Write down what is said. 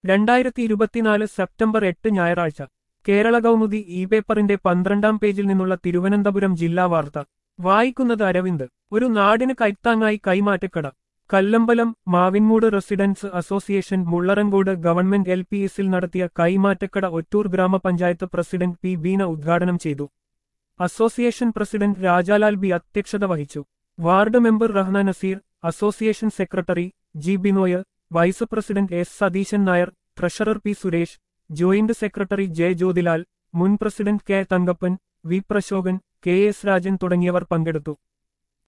രണ്ടായിരത്തി ഇരുപത്തിനാല് സെപ്റ്റംബർ എട്ട് ഞായറാഴ്ച കേരള കൗമുദി ഇ പേപ്പറിന്റെ പന്ത്രണ്ടാം പേജിൽ നിന്നുള്ള തിരുവനന്തപുരം ജില്ലാ വാർത്ത വായിക്കുന്നത് അരവിന്ദ് ഒരു നാടിന് കൈത്താങ്ങായി കൈമാറ്റക്കട Kallambalam Mavinmoodu residence association Mullarankode government L P എസിൽ നടത്തിയ കൈമാറ്റക്കട ഒറ്റൂർ ഗ്രാമപഞ്ചായത്ത് പ്രസിഡന്റ് പി ബീന ഉദ്ഘാടനം ചെയ്തു അസോസിയേഷൻ പ്രസിഡന്റ് രാജാലാൽ ബി അധ്യക്ഷത വഹിച്ചു ward member Rahna Nazeer association secretary G Binoy vice president S Satheesan Nair treasurer P Suresh joint secretary J Jyothilal മുൻ president K Thankappan V Prashokan K S Rajan തുടങ്ങിയവർ പങ്കെടുത്തു